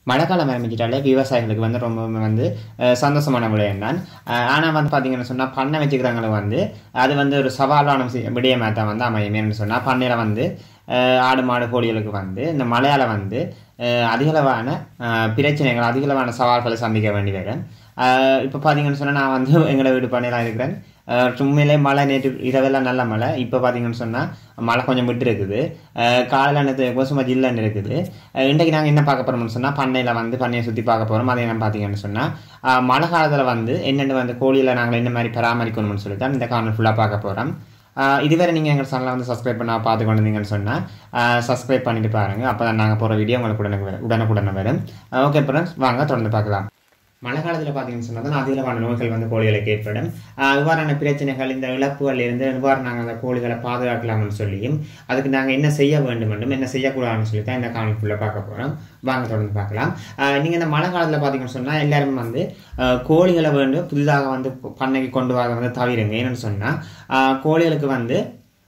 மழைக்காலம் ஆரம்பிச்சிட்டாலே விவசாயிகளுக்கு வந்து ரொம்பவுமே வந்து அஹ், சந்தோஷமான விடயம் தான் ஆனால் வந்து பார்த்தீங்கன்னு சொன்னால் பண்ணை வச்சுக்கிறவங்களுக்கு வந்து அது வந்து ஒரு சவாலான விஷயம் விடயமாக தான் வந்து அமையும் ஏன்னு சொன்னால் பண்ணையில் வந்து அஹ், ஆடு மாடு கோழிகளுக்கு வந்து இந்த மழையால் வந்து அஹ், அதிகளவான அஹ், பிரச்சனைகள் அதிகளவான சவால்களை சந்திக்க வேண்டி வரும் இப்போ பார்த்தீங்கன்னு சொன்னால் நான் வந்து எங்களோட வீடு பண்ணையில் இருக்கிறேன் அஹ் உண்மையிலே மழை நேற்று இரவெல்லாம் நல்ல மழை இப்போ பார்த்தீங்கன்னு சொன்னால் மழை கொஞ்சம் விட்டு இருக்குது அஹ் காலையில நேற்று கோசுமா ஜில்லன்னு இருக்குது அஹ் இன்றைக்கு நாங்கள் என்ன பார்க்க போகிறோம்னு சொன்னால் பண்ணையில் வந்து பண்ணையை சுற்றி பார்க்க போகிறோம் அதை என்ன பார்த்தீங்கன்னு சொன்னால் மழை காலத்தில் வந்து என்னென்ன வந்து கோழியில் நாங்கள் என்ன மாதிரி பராமரிக்கணும்னு சொல்லி தான் இந்த காரணம் ஃபுல்லாக பார்க்க போகிறோம் இதுவரை நீங்கள் எங்கள் சேனலை வந்து சப்ஸ்கிரைப் பண்ண பார்த்து கொண்டு இருந்தீங்கன்னு சொன்னால் சப்ஸ்கிரைப் பண்ணிட்டு பாருங்கள் அப்போ தான் நாங்கள் போகிற வீடியோ உங்களுக்கு உடனே வரும் உடனுக்குடனே வரும் ஓகே ஃப்ரெண்ட்ஸ் வாங்க தொடர்ந்து பார்க்கலாம் மழை காலத்தில் பார்த்தீங்கன்னு சொன்னால் தான் அதிகமான நோய்கள் வந்து கோழிகளுக்கு ஏற்படும் ஆஹ் இவ்வாறான பிரச்சனைகள் இந்த இழப்புகள் இருந்து இவ்வாறு நாங்கள் அந்த கோழிகளை பாதுகாக்கலாம்னு சொல்லியும் அதுக்கு நாங்கள் என்ன செய்ய வேண்டும் என்றும் என்ன செய்யக்கூடாதுன்னு சொல்லி தான் இந்த காணொலிக்குள்ளே பார்க்க போகிறோம் வாங்க தொடர்ந்து பார்க்கலாம் நீங்கள் இந்த மழை காலத்தில் பார்த்தீங்கன்னு சொன்னால் எல்லாரும் வந்து ஆஹ் கோழிகளை வந்து புதிதாக வந்து பண்ணைக்கு கொண்டு வர வந்து தவிருங்க ஏன்னு சொன்னால் கோழிகளுக்கு வந்து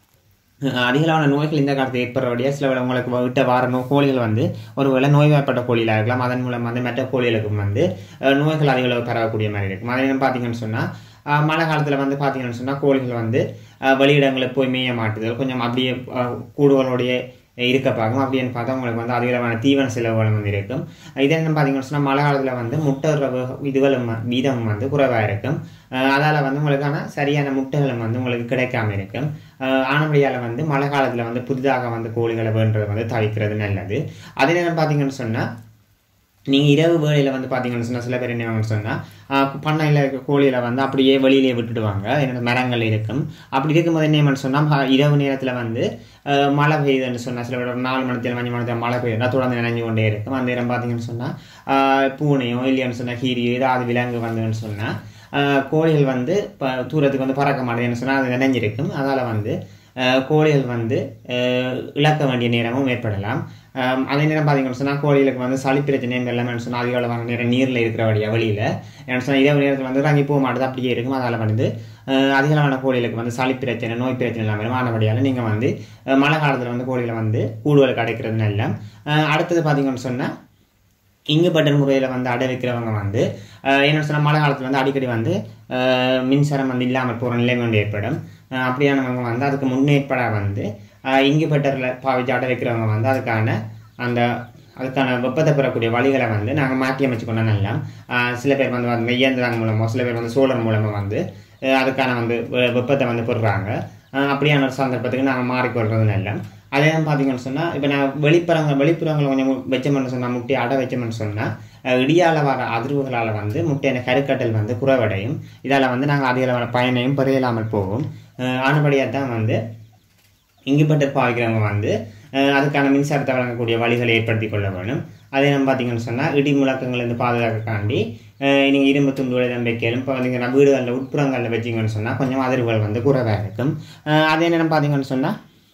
அஹ் அதிகமான நோய்கள் இந்த காலத்தில் ஏற்படுறபடியாக சில வேளை உங்களுக்கு விட்ட வார நோ கோழிகள் வந்து ஒருவேளை நோய்வாய்ப்பட்ட கோழிகளாக இருக்கலாம் அதன் மூலம் வந்து மற்ற கோழிகளுக்கும் வந்து அஹ், நோய்கள் அதிக அளவு பரவக்கூடிய மாதிரி இருக்கும் அதை என்ன பார்த்தீங்கன்னு சொன்னால் மழை காலத்தில் வந்து பார்த்தீங்கன்னு சொன்னால் கோழிகள் வந்து அஹ், வெளியிடங்களில் போய் மேய மாட்டுதல் கொஞ்சம் அப்படியே அஹ், கூடுதலோடைய இருக்க பார்க்கும் அப்படின்னு பார்த்தா உங்களுக்கு வந்து அதிகமான தீவன செலவுகளும் வந்து இருக்கும் இது என்ன பார்த்தீங்கன்னு சொன்னால் மழை காலத்தில் வந்து முட்டை ர- இதுகளும் வ- வீதம் வந்து குறைவாக இருக்கும் அதால் வந்து உங்களுக்கான சரியான முட்டைகளும் வந்து உங்களுக்கு கிடைக்காம இருக்கும் ஆனபடியால் வந்து மழை காலத்தில் வந்து புதிதாக வந்து கோழிகளை வேண்டதை வந்து தவிர்க்கிறது நல்லது அதே நேரம் பார்த்தீங்கன்னு சொன்னால் நீங்கள் இரவு வேளையில் வந்து பார்த்தீங்கன்னு சொன்னால் சில பேர் என்ன சொன்னால் பண்ணையில் இருக்க கோழிகளை வந்து அப்படியே வெளியிலே விட்டுடுவாங்க என்னோட மரங்கள் இருக்கும் அப்படி இருக்கும்போது என்ன சொன்னால் இரவு நேரத்தில் வந்து ஆஹ், மழை பெய்யுதுன்னு சொன்னால் சில பேர் ஒரு நாலு மணித்தில் அஞ்சு மணித்தில் மழை பெய்யுதுனா தொடர்ந்து நினைஞ்சு கொண்டே இருக்கும் அந்த நேரம் பார்த்தீங்கன்னு சொன்னால் பூனையோ இல்லையான்னு சொன்னால் கீரியோ ஏதாவது விலங்கு வந்துன்னு சொன்னால் கோழிகள் வந்து இப்போ தூரத்துக்கு வந்து பறக்க மாட்டேதுன்னு சொன்னால் அது நினைஞ்சிருக்கும் அதால் வந்து ஆஹ், கோழிகள் வந்து ஆஹ், இழக்க வேண்டிய நேரமும் ஏற்படலாம் ஆம், அதே நேரம் பார்த்தீங்கன்னு சொன்னால் கோழிகளுக்கு வந்து சளி பிரச்சனை எல்லாமே சொன்னால் அதிக அளவான நேரம் நீரில் இருக்கிற வழியாக வெளியில் என்ன சொன்னால் இரவு நேரத்தில் வந்து இறங்கி போக மாட்டேது அப்படியே இருக்கும் அதால் வந்து அஹ், அதிக அளவான கோழிகளுக்கு வந்து சளி பிரச்சனை நோய் பிரச்சனை எல்லாமே வரும் ஆனபடியால் நீங்கள் வந்து அஹ், மழை காலத்தில் வந்து கோழிகளை வந்து கூடுதல் கிடைக்கிறது நல்ல அஹ், அடுத்தது பார்த்தீங்கன்னு சொன்னால் இங்கு பட்டன் முறையில் வந்து அடை வைக்கிறவங்க வந்து அஹ், என்ன சொன்னால் மழை காலத்தில் வந்து அடிக்கடி வந்து அஹ், மின்சாரம் வந்து இல்லாமல் போகிற நிலைமை வந்து ஏற்படும் அஹ், அப்படியானவங்க வந்து அதுக்கு முன்னேற்பட வந்து அஹ், இங்கு பட்டரில் பாவிச்சு அடை வைக்கிறவங்க வந்து அதுக்கான அந்த அதுக்கான வெப்பத்தை பெறக்கூடிய வழிகளை வந்து நாங்கள் மாற்றி அமைச்சுக்கொண்டா நல்லா அஹ், சில பேர் வந்து வந்து இயந்திரம் மூலமாக சில பேர் வந்து சோழர் மூலமாக வந்து அஹ், அதுக்கான வந்து வெ- வெப்பத்தை வந்து பெறுறாங்க அஹ், அப்படியான ஒரு சந்தர்ப்பத்துக்கு நாங்கள் மாறிக்கொள்றது நல்ல அதே தான் பார்த்தீங்கன்னு சொன்னால் இப்போ நான் வெளிப்புறங்க வெளிப்புறங்களை கொஞ்சம் வச்சோம்னு சொன்னால் முட்டை அடை வச்சோம்னு சொன்னால் இடியால் வர அதிர்வுகளால் வந்து முட்டையான கருக்கட்டல் வந்து குறைவடையும் இதால் வந்து நாங்கள் அதிக அளவான பயனையும் பெறையலாமல் போகும் ஆனபடியாக தான் வந்து இங்குபட்டர் பாவிக்கிறவங்க வந்து அஹ், அதுக்கான மின்சாரத்தை வழங்கக்கூடிய வழிகளை ஏற்படுத்தி கொள்ள வேணும் அதே நம்ம பார்த்தீங்கன்னு சொன்னால் இடி முழக்கங்கள்லேருந்து பாதுகாக்காண்டி நீங்கள் இரும்பு துண்டுகளை தான் வைக்கலும் இப்போ பார்த்தீங்கன்னா வீடுகளில் உட்புறங்களில் வச்சிங்கன்னு சொன்னால் கொஞ்சம் அதிர்வுகள் வந்து குறைவாக இருக்கும் அஹ், அதே நேரம் பார்த்தீங்கன்னு சொன்னால்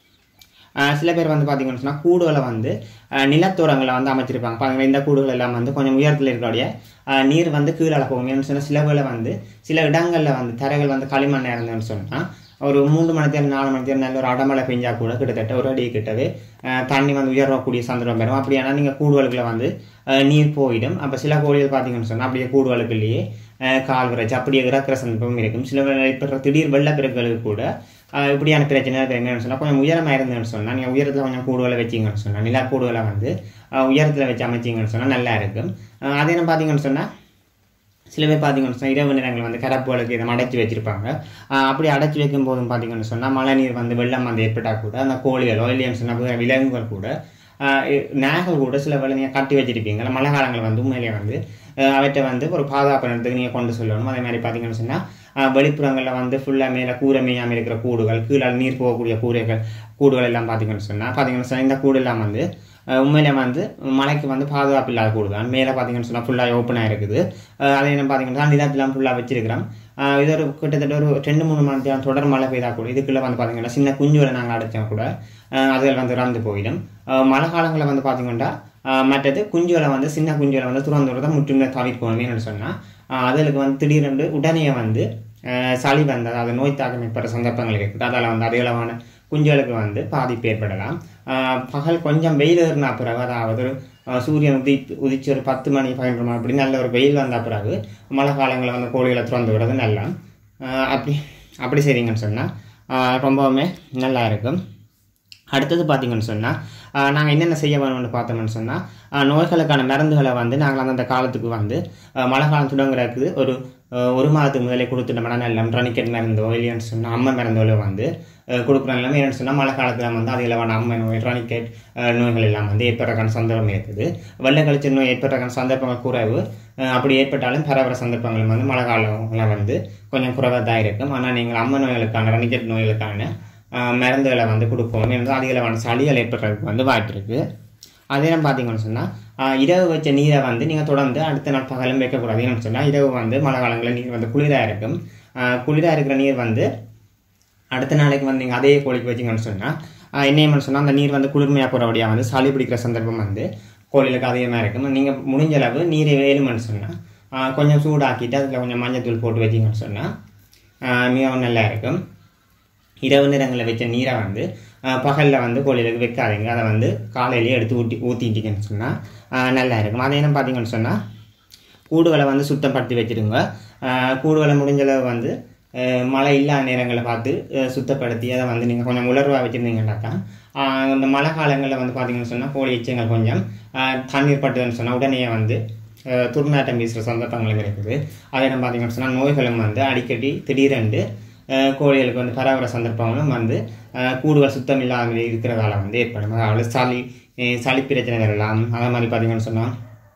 ஆஹ் சில பேர் வந்து பார்த்தீங்கன்னு சொன்னால் கூடுகளை வந்து ஆஹ் நிலத்தோரங்களை வந்து அமைச்சிருப்பாங்க பாருங்க இந்த கூடுகள் எல்லாம் வந்து கொஞ்சம் உயரத்தில் இருக்கக்கூடிய ஆஹ் நீர் வந்து கீழே போகும் ஏன்னு சொன்னால் சில வேளை வந்து சில இடங்களில் வந்து தரைகள் வந்து களிமண் இருந்ததுன்னு சொன்னால் ஒரு மூன்று மணி நேரம் நாலு மணி நேரம் நல்ல ஒரு அடமழை பெஞ்சா கூட கிட்டத்தட்ட ஒரு அடி கிட்டவே ஆஹ் தண்ணி வந்து உயரக்கூடிய சந்தர்ப்பம் பெறும் அப்படியானா நீங்கள் கூடுகளுக்குள்ள வந்து ஆஹ் நீர் போயிடும் அப்போ சில கோழிகள் பார்த்தீங்கன்னு சொன்னால் அப்படியே கூடுகளுக்குள்ளேயே ஆஹ் கால் விரைச்சு அப்படியே இறக்குற சந்தர்ப்பம் இருக்கும் சில வேளை இப்போ திடீர் வெள்ளப்பெருக்களுக்கு கூட ஆஹ் இப்படியான பிரச்சனை என்னன்னு சொன்னால் கொஞ்சம் உயரமாக இருந்ததுன்னு சொன்னால் நீங்கள் உயரத்தில் கொஞ்சம் கூடுதலை வச்சிங்கன்னு சொன்னால் நிலா கூடுதலை வந்து ஆஹ் உயரத்தில் வச்சு அமைச்சிங்கன்னு சொன்னால் நல்லா இருக்கும் ஆஹ் அதே என்ன பார்த்தீங்கன்னு சொன்னால் சில பேர் பார்த்தீங்கன்னு சொன்னால் இரவு நேரங்கள் வந்து கரப்புகளுக்கு இதை அடைச்சி வச்சிருப்பாங்க ஆஹ் அப்படி அடைச்சி வைக்கும் போதும் பார்த்தீங்கன்னு சொன்னால் மழை நீர் வந்து வெள்ளம் வந்து ஏற்பட்டால் கூட அந்த கோழிகளோ இல்லைன்னு சொன்னால் வேற விலங்குகள் கூட ஆஹ் இ- நாய்கள் கூட சில வேலை நீங்கள் கட்டி வச்சிருப்பீங்க மழை காலங்கள் வந்து உண்மையிலேயே வந்து ஆஹ் அவற்றை வந்து ஒரு பாதுகாப்பு இடத்துக்கு நீங்கள் கொண்டு சொல்லணும் அதே மாதிரி பார்த்தீங்கன்னு சொன்னால் வெளிப்புறங்களில் வந்து ஃபுல்லாக மேலே கூரை மேயாமல் இருக்கிற கூடுகள் கீழே நீர் போகக்கூடிய கூரைகள் கூடுகள் எல்லாம் பார்த்தீங்கன்னு சொன்னால் பார்த்தீங்கன்னு சொன்னால் இந்த கூடு எல்லாம் வந்து அஹ் உண்மையிலே வந்து மலைக்கு வந்து பாதுகாப்பு இல்லாத கூடு தான் மேலே பார்த்தீங்கன்னு சொன்னால் ஃபுல்லாக ஓப்பனாக இருக்குது அஹ் அதே என்ன பார்த்தீங்கன்னா நிலத்தெல்லாம் ஃபுல்லாக வச்சிருக்கிறோம் அஹ் இது ஒரு கிட்டத்தட்ட ஒரு ரெண்டு மூணு மணி நேரம் தொடர் மழை பெய்தா கூட இதுக்குள்ளே வந்து பார்த்தீங்கன்னா சின்ன குஞ்சுகளை நாங்கள் அடைச்சா கூட அஹ் அதுகள் வந்து இறந்து போயிடும் அஹ் மழை காலங்களில் வந்து பார்த்தீங்கன்னா அஹ் மற்றது குஞ்சுகளை வந்து சின்ன குஞ்சுகளை வந்து துறந்து விடுறத முற்றிலும் தவிர்க்கணும் என்னன்னு சொன்னால் அதுகளுக்கு வந்து திடீரென்று உடனே வந்து அஹ் சளி வந்து அதாவது நோய் தாக்கம் ஏற்படுற சந்தர்ப்பங்கள் இருக்குது அதால் வந்து அதிகளவான குஞ்சுகளுக்கு வந்து பாதிப்பு ஏற்படலாம் ஆஹ் பகல் கொஞ்சம் வெயில் ஏறினா பிறகு அதாவது ஒரு அஹ், சூரியன் உதி உதிச்சு ஒரு பத்து மணி பதினொரு மணி அப்படி நல்ல ஒரு வெயில் வந்த பிறகு மழை காலங்களில் வந்து கோழிகளை திறந்து விடுறது நல்லா அஹ், அப்படி அப்படி செய்றீங்கன்னு சொன்னால் ரொம்பவுமே நல்லா இருக்கும் அடுத்தது பார்த்தீங்கன்னு சொன்னால் நாங்கள் என்னென்ன செய்ய வேணும்னு பார்த்தோம்னு சொன்னால் நோய்களுக்கான மருந்துகளை வந்து நாங்கள் அந்தந்த காலத்துக்கு வந்து அஹ், மழை காலம் தொடங்குறதுக்கு ஒரு அஹ், ஒரு மாதத்துக்கு முதலே கொடுத்துட்டோம்னா நல்ல ரனிக்கெட் மருந்தோ இல்லைன்னு சொன்னால் அம்மை மருந்தோ வந்து கொடுக்குறோம் எல்லாமே என்னென்னு சொன்னால் மழை காலத்தில் வந்து அதிகளவான அம்மை நோய் ரனிக்கெட் நோய்கள் எல்லாம் வந்து ஏற்படுறக்கான சந்தர்ப்பம் இருக்குது வெள்ளை கழிச்சல் நோய் ஏற்படுறக்கான சந்தர்ப்பங்கள் குறைவு அஹ், அப்படி ஏற்பட்டாலும் பரவற சந்தர்ப்பங்கள் வந்து மழை காலங்களில் வந்து கொஞ்சம் குறைவாக தான் இருக்கும் ஆனால் நீங்கள் அம்மை நோய்களுக்கான ரனிக்கெட் நோய்களுக்கான ஆஹ் மருந்துகளை வந்து கொடுப்போம் என்றால் அதிகளவான சளிகள் ஏற்படுறதுக்கு வந்து வாய்ப்பு இருக்குது அதே நம்ம பார்த்தீங்கன்னு சொன்னால் இரவு வச்ச நீரை வந்து நீங்கள் தொடர்ந்து அடுத்த நாள் பகலும் வைக்கக்கூடாது ஏன்னு சொன்னால் இரவு வந்து மழை காலங்களில் நீர் வந்து குளிராக இருக்கும் குளிராக இருக்கிற நீர் வந்து அடுத்த நாளைக்கு வந்து நீங்கள் அதே கோழிக்கு வச்சிங்கன்னு சொன்னால் என்னையம்னு சொன்னால் அந்த நீர் வந்து குளிர்மையாக போகிறபடியாக வந்து சளி பிடிக்கிற சந்தர்ப்பம் வந்து கோழிகளுக்கு அதிகமாக இருக்கும் நீங்கள் முடிஞ்ச அளவு நீரை வேணும்னு சொன்னால் கொஞ்சம் சூடாக்கிட்டு அதில் கொஞ்சம் மஞ்சத்தூள் போட்டு வச்சிங்கன்னு சொன்னால் மிகவும் நல்லா இருக்கும் இரவு நேரங்களில் வச்ச நீரை வந்து பகலில் வந்து கோழிகளுக்கு வைக்காதீங்க அதை வந்து காலையிலேயே எடுத்து ஊட்டி ஊற்றிட்டீங்கன்னு சொன்னால் நல்லா இருக்கும் அதே என்ன பார்த்தீங்கன்னு சொன்னால் கூடுகளை வந்து சுத்தப்படுத்தி வச்சுருங்க கூடுகளை முடிஞ்சளவு வந்து அஹ், மழை இல்லாத நேரங்களை பார்த்து அஹ், சுத்தப்படுத்தி அதை வந்து நீங்கள் கொஞ்சம் உலர்வாக வச்சுருந்தீங்கன்னாக்கா ஆஹ், இந்த மழை காலங்களில் வந்து பார்த்தீங்கன்னு சொன்னால் கோழி எச்சங்கள் கொஞ்சம் ஆஹ், தண்ணீர் பட்டுதுன்னு சொன்னால் உடனே வந்து அஹ், துர்நாற்றம் வீசுகிற சந்தர்ப்பங்களும் இருக்குது அதே நம்ம பார்த்தீங்கன்னு சொன்னால் நோய்களும் வந்து அடிக்கடி திடீரென்று அஹ், கோழிகளுக்கு வந்து பரவுற சந்தர்ப்பங்களும் வந்து அஹ், கூடுகள் சுத்தம் இல்லாத இருக்கிறதால வந்து ஏற்படும் அதாவது சளி அஹ், சளி பிரச்சனை வரலாம் அதே மாதிரி பார்த்தீங்கன்னு சொன்னால்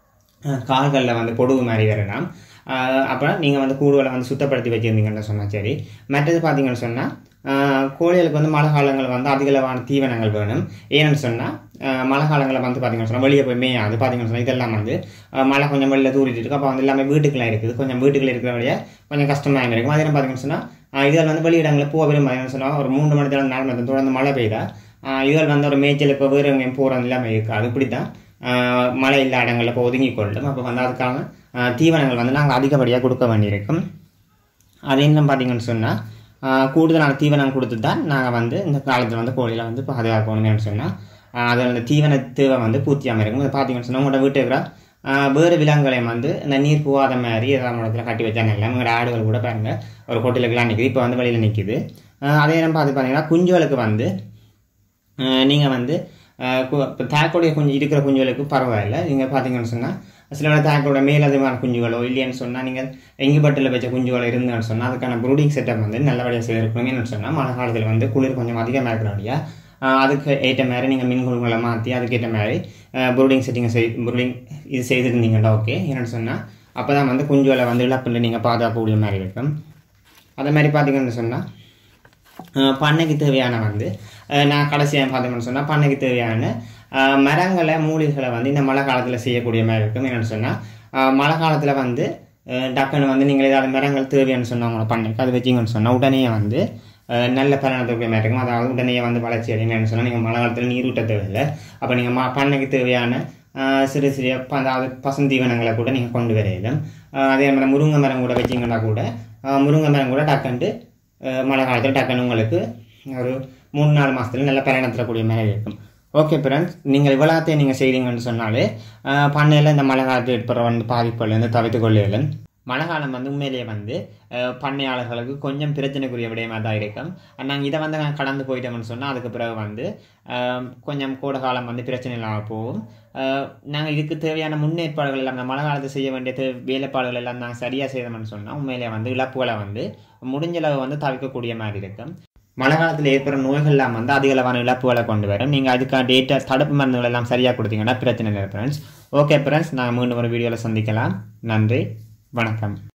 கால்களில் வந்து பொடுகு மாதிரி வரலாம் அஹ் அப்புறம் நீங்கள் வந்து கூடுகளை வந்து சுத்தப்படுத்தி வச்சுருந்தீங்கன்னு சொன்னால் சரி மற்றது பார்த்தீங்கன்னு சொன்னால் கோழிகளுக்கு வந்து மழை காலங்களில் வந்து அதிகளவான தீவனங்கள் வேணும் ஏன்னு சொன்னால் மழை காலங்களில் வந்து பார்த்தீங்கன்னு சொன்னால் வெளியே போய் மேயாது பார்த்தீங்கன்னு சொன்னால் இதெல்லாம் வந்து அஹ் மழை கொஞ்சம் வெளியில் தூரிட்டு இருக்கு அப்போ வந்து எல்லாமே வீட்டுக்குள்ளே இருக்குது கொஞ்சம் வீட்டுக்குள்ளே இருக்கிற வழியாக கொஞ்சம் கஷ்டமாக இருக்கும் அதே பார்த்தீங்கன்னு சொன்னால் இதில் வந்து வெளியிடங்களில் போக விரும்பாதுன்னு சொன்னால் ஒரு மூன்று மணி நேரம் நாலு மணி நேரம் தொடர்ந்து மழை பெய்தா ஆஹ் இதில் வந்து ஒரு மேய்ச்சல் இப்போ வேறு எங்கேயும் போகிறது இல்லாமல் இருக்குது அது இப்படி தான் ஆஹ் மழை இல்லாத இடங்களில் இப்போ ஒதுங்கி கொள்ளும் அப்போ வந்து அதுக்கான ஆஹ் தீவனங்கள் வந்து நாங்கள் அதிகப்படியாக கொடுக்க வேண்டியிருக்கும் அது என்ன பார்த்தீங்கன்னு சொன்னால் கூடுதலான தீவனம் கொடுத்து தான் நாங்கள் வந்து இந்த காலத்தில் வந்து கோழியில் வந்து பாதுகாக்கணும்னு சொன்னால் அதில் அந்த தீவன தேவை வந்து பூர்த்தியாமல் இருக்கும் அது பார்த்தீங்கன்னு சொன்னால் உங்களோட வீட்டு இருக்கிற ஆஹ் வேறு விலங்குகளையும் வந்து இந்த நீர் போகாத மாதிரி ஏதாவது இடத்துல கட்டி வச்சாங்க இல்லை உங்களோட ஆடுகள் கூட பாருங்கள் ஒரு கொட்டிலுக்கெல்லாம் நிற்குது இப்போ வந்து வெளியில் நிற்குது அதே நம்ம பார்த்து பார்த்தீங்கன்னா குஞ்சுகளுக்கு வந்து நீங்கள் வந்து இப்போ தாக்கோடைய குஞ்சு இருக்கிற குஞ்சுகளுக்கு பரவாயில்ல நீங்கள் பார்த்தீங்கன்னு சொன்னால் சில வேளை தாக்கோட மேலதிகமான குஞ்சுகளோ இல்லைன்னு சொன்னால் நீங்கள் எங்கிபட்டில் வச்ச குஞ்சுகளோ இருந்துன்னு சொன்னால் அதுக்கான ப்ரூடிங் செட்டப் வந்து நல்லபடியாக செய்திருக்கணும்னு சொன்னால் மழை காலத்தில் வந்து குளிர் கொஞ்சம் அதிகமாக இருக்கிறபடியா அதுக்கு ஏற்ற மாதிரி நீங்கள் மின் குழுங்களை மாற்றி அதுக்கேற்ற மாதிரி ப்ரூடிங் செட்டிங்கை செய் ப்ரூடிங் இது செய்திருந்தீங்கன்னா ஓகே என்னென்னு சொன்னால் அப்போ தான் வந்து குஞ்சுகளை வந்து இழப்பில் நீங்கள் பாதுகாக்கக்கூடிய மாதிரி இருக்கும் அதே மாதிரி பார்த்தீங்கன்னு சொன்னால் அஹ் பண்ணைக்கு தேவையான வந்து அஹ் நான் கடைசியாக பார்த்தோம்னு சொன்னால் பண்ணைக்கு தேவையான அஹ் மரங்களை மூலிகளை வந்து இந்த மழை காலத்தில் செய்யக்கூடிய மாதிரி இருக்கும் என்னென்னு சொன்னால் மழை காலத்தில் வந்து அஹ் டக்குன்னு வந்து நீங்கள் ஏதாவது மரங்கள் தேவைன்னு சொன்னால் உங்களை பண்ணைக்கு அது வச்சிங்கன்னு சொன்னால் உடனே வந்து அஹ் நல்ல பலனத்துக்கு மாதிரி இருக்கும் அதாவது உடனே வந்து வளர்ச்சி அடையணும்னு சொன்னால் நீங்கள் மழை காலத்தில் நீர் ஊட்ட தேவையில்லை அப்போ நீங்கள் ம பண்ணைக்கு தேவையான ஆஹ் சிறு சிறிய ப- அதாவது பசுந்தீவனங்களை கூட நீங்கள் கொண்டு வரையிலும் அதே மாதிரி முருங்கை மரம் கூட வச்சிங்கன்னா கூட ஆஹ் முருங்கை மரம் கூட டக்குன்ட்டு ஆஹ் மழை காலத்தில் டக்குன்னு உங்களுக்கு ஒரு மூணு நாலு மாதத்துல நல்ல பயணம் தரக்கூடிய மாதிரி இருக்கும் ஓகே ஃப்ரெண்ட்ஸ் நீங்கள் இவ்வளோத்தையும் நீங்கள் செய்கிறீங்கன்னு சொன்னாலே ஆஹ் பண்ணையில் இந்த மழை காலத்தில் ஏற்படுற வந்து பாதிப்புலேருந்து தவிர்த்து கொள்ளையிலும் மழை காலம் வந்து உண்மையிலேயே வந்து அஹ், பண்ணையாளர்களுக்கு கொஞ்சம் பிரச்சனைக்குரிய விடயமாக தான் இருக்கும் நாங்கள் இதை வந்து நாங்கள் கடந்து போயிட்டோம்னு சொன்னால் அதுக்கு பிறகு வந்து அஹ், கொஞ்சம் கோடை காலம் வந்து பிரச்சனை இல்லாமல் போகும் நாங்கள் இதுக்கு தேவையான முன்னேற்பாடுகள் எல்லாம் இந்த மழை காலத்தில் செய்ய வேண்டிய தே வேலைப்பாடுகள் எல்லாம் நாங்கள் சரியாக செய்தோம்னு சொன்னால் உண்மையிலேயே வந்து இழப்புகளை வந்து முடிஞ்ச அளவு வந்து தவிர்க்கக்கூடிய மாதிரி இருக்கும் மழை காலத்தில் ஏற்படுற நோய்கள்லாம் வந்து அதிக அளவான இழப்புகளை கொண்டு வரும் நீங்கள் அதுக்கான டேட்டா தடுப்பு மருந்துகள் எல்லாம் சரியாக கொடுத்தீங்கன்னா பிரச்சனை இல்லை ஃப்ரெண்ட்ஸ் ஓகே ஃப்ரெண்ட்ஸ் நான் மீண்டும் ஒரு வீடியோவில் சந்திக்கலாம் நன்றி வணக்கம்